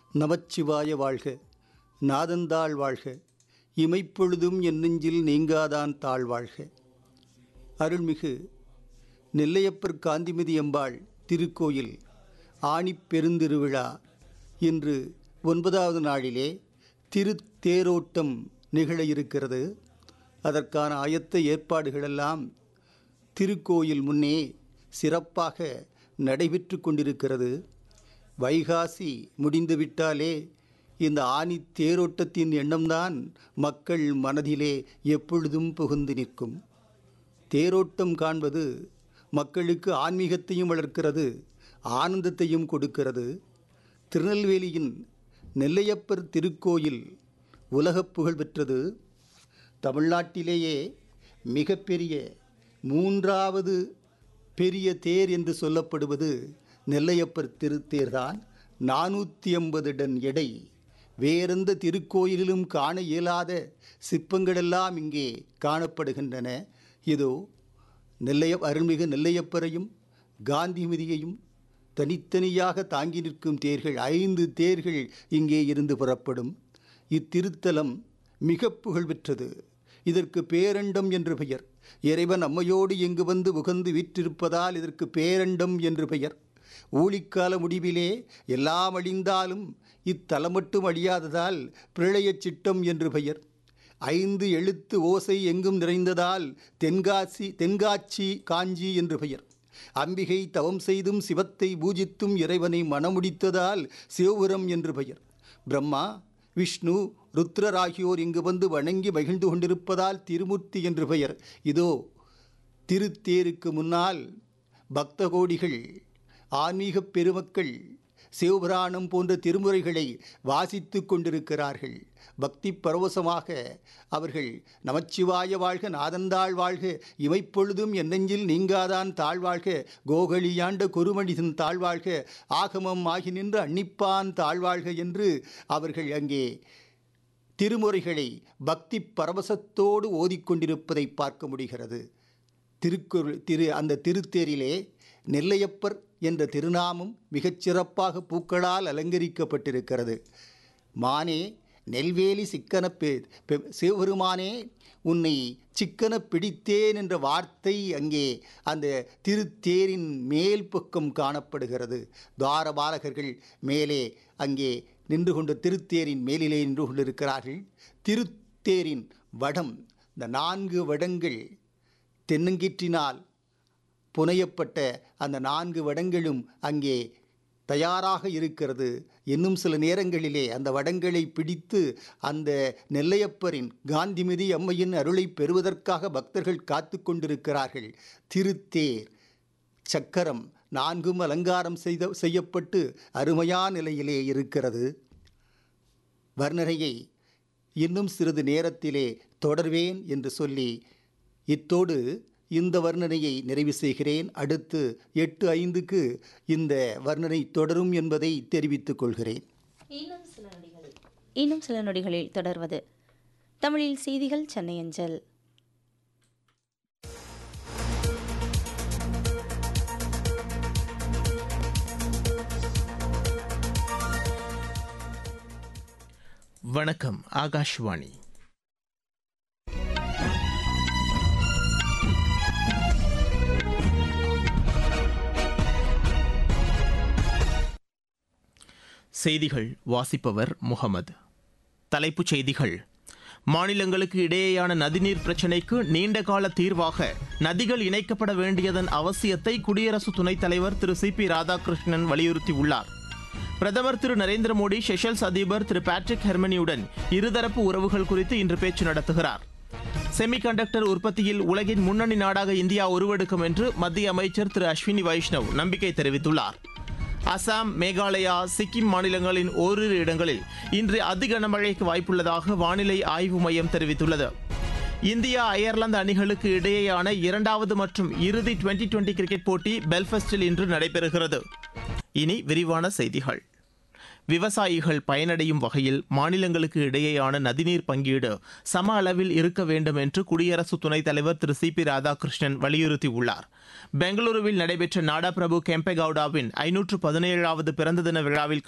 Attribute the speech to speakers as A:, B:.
A: நமச்சிவாய வாழ்க நாதந்தாள் வாழ்க இமைப்பொழுதும் என் நெஞ்சில் நீங்காதான் தாழ் வாழ்க அருள்மிகு நெல்லையப்பர் காந்திமதி அம்பாள் திருக்கோயில் ஆணிப் பெருந்திருவிழா இன்று ஒன்பதாவது நாளிலே திருத்தேரோட்டம் நிகழ இருக்கிறது அதற்கான ஆயத்த ஏற்பாடுகளெல்லாம் திருக்கோயில் முன்னே சிறப்பாக நடைபெற்று கொண்டிருக்கிறது வைகாசி முடிந்துவிட்டாலே இந்த ஆணி தேரோட்டத்தின் எண்ணம்தான் மக்கள் மனதிலே எப்பொழுதும் புகுந்து நிற்கும் தேரோட்டம் காண்பது மக்களுக்கு ஆன்மீகத்தையும் வளர்க்கிறது ஆனந்தத்தையும் கொடுக்கிறது திருநெல்வேலியின் நெல்லையப்பர் திருக்கோயில் உலகப் புகழ் பெற்றது தமிழ்நாட்டிலேயே மிகப்பெரிய மூன்றாவது பெரிய தேர் என்று சொல்லப்படுவது நெல்லையப்பர் திருத்தேர்தான் நானூற்றி ஐம்பது டன் எடை வேறெந்த திருக்கோயிலிலும் காண இயலாத சிற்பங்களெல்லாம் இங்கே காணப்படுகின்றன இதோ நெல்லைய அருள்மிகு நெல்லையப்பரையும் காந்திமதியையும் தனித்தனியாக தாங்கி நிற்கும் தேர்கள் ஐந்து தேர்கள் இங்கே இருந்து புறப்படும் இத்திருத்தலம் மிக புகழ்பெற்றது இதற்கு பேரண்டம் என்று பெயர் இறைவன் அம்மையோடு இங்கு வந்து உகந்து விற்றிருப்பதால் இதற்கு பேரண்டம் என்று பெயர் ஊழிக்கால முடிவிலே எல்லாம் அழிந்தாலும் இத்தலம் மட்டும் அழியாததால் பிரளயச் சிட்டம் என்று பெயர் ஐந்து எழுத்து ஓசை எங்கும் நிறைந்ததால் தென்காசி தென்காட்சி காஞ்சி என்று பெயர் அம்பிகை தவம் செய்தும் சிவத்தை பூஜித்தும் இறைவனை மணமுடித்ததால் சிவபுரம் என்று பெயர் பிரம்மா விஷ்ணு ருத்ரர் ஆகியோர் இங்கு வந்து வணங்கி மகிழ்ந்து கொண்டிருப்பதால் திருமூர்த்தி என்று பெயர் இதோ திருத்தேருக்கு முன்னால் பக்த கோடிகள் ஆன்மீகப் பெருமக்கள் சிவபுராணம் போன்ற திருமுறைகளை வாசித்து கொண்டிருக்கிறார்கள் பக்தி பரவசமாக அவர்கள் நமச்சிவாய வாழ்க நாதந்தாள் வாழ்க இமைப்பொழுதும் என் நெஞ்சில் நீங்காதான் தாழ்வாழ்க கோகலியாண்ட குருமனிதன் தாழ்வாழ்க ஆகமம் ஆகி நின்று அன்னிப்பான் தாழ்வாழ்க என்று அவர்கள் அங்கே திருமுறைகளை பக்தி பரவசத்தோடு ஓதிக்கொண்டிருப்பதை பார்க்க முடிகிறது திருக்குறள் திரு அந்த திருத்தேரிலே நெல்லையப்பர் என்ற திருநாமம் மிகச் சிறப்பாக பூக்களால் அலங்கரிக்கப்பட்டிருக்கிறது மானே நெல்வேலி சிக்கன சிவபெருமானே உன்னை சிக்கன பிடித்தேன் என்ற வார்த்தை அங்கே அந்த திருத்தேரின் மேல் பக்கம் காணப்படுகிறது துவார பாலகர்கள் மேலே அங்கே நின்று கொண்டு திருத்தேரின் மேலிலே நின்று கொண்டிருக்கிறார்கள் திருத்தேரின் வடம் இந்த நான்கு வடங்கள் தென்னங்கீற்றினால் புனையப்பட்ட அந்த நான்கு வடங்களும் அங்கே தயாராக இருக்கிறது இன்னும் சில நேரங்களிலே அந்த வடங்களை பிடித்து அந்த நெல்லையப்பரின் காந்திமதி அம்மையின் அருளை பெறுவதற்காக பக்தர்கள் காத்து கொண்டிருக்கிறார்கள் திருத்தேர் சக்கரம் நான்கும் அலங்காரம் செய்த செய்யப்பட்டு அருமையான நிலையிலே இருக்கிறது வர்ணனையை இன்னும் சிறிது நேரத்திலே தொடர்வேன் என்று சொல்லி இத்தோடு இந்த வர்ணனையை நிறைவு செய்கிறேன் அடுத்து எட்டு ஐந்துக்கு இந்த வர்ணனை தொடரும் என்பதை தெரிவித்துக் கொள்கிறேன்
B: இன்னும் சில நொடிகளில் இன்னும் சில நொடிகளில் தொடர்வது தமிழில் செய்திகள் சென்னை அஞ்சல்
C: வணக்கம் ஆகாஷ்வாணி செய்திகள் வாசிப்பவர் முகமது தலைப்புச் செய்திகள் மாநிலங்களுக்கு இடையேயான நதிநீர் பிரச்சினைக்கு நீண்டகால தீர்வாக நதிகள் இணைக்கப்பட வேண்டியதன் அவசியத்தை குடியரசு துணைத் தலைவர் திரு சி பி ராதாகிருஷ்ணன் வலியுறுத்தியுள்ளார் பிரதமர் திரு நரேந்திர மோடி செஷல்ஸ் அதிபர் திரு பேட்ரிக் ஹெர்மனியுடன் இருதரப்பு உறவுகள் குறித்து இன்று பேச்சு நடத்துகிறார் செமிகண்டக்டர் உற்பத்தியில் உலகின் முன்னணி நாடாக இந்தியா உருவெடுக்கும் என்று மத்திய அமைச்சர் திரு அஸ்வினி வைஷ்ணவ் நம்பிக்கை தெரிவித்துள்ளார் அசாம் மேகாலயா சிக்கிம் மாநிலங்களின் ஓரிரு இடங்களில் இன்று அதி கனமழைக்கு வாய்ப்புள்ளதாக வானிலை ஆய்வு மையம் தெரிவித்துள்ளது இந்தியா அயர்லாந்து அணிகளுக்கு இடையேயான இரண்டாவது மற்றும் இறுதி டுவெண்டி டுவெண்டி கிரிக்கெட் போட்டி பெல்ஃபஸ்டில் இன்று நடைபெறுகிறது இனி விரிவான செய்திகள் விவசாயிகள் பயனடையும் வகையில் மாநிலங்களுக்கு இடையேயான நதிநீர் பங்கீடு சம அளவில் இருக்க வேண்டும் என்று குடியரசு துணைத் தலைவர் திரு சி பி ராதாகிருஷ்ணன் வலியுறுத்தியுள்ளார் பெங்களூருவில் நடைபெற்ற நாடாபிரபு கெம்பேகவுடாவின் ஐநூற்று பதினேழாவது பிறந்த தின விழாவில்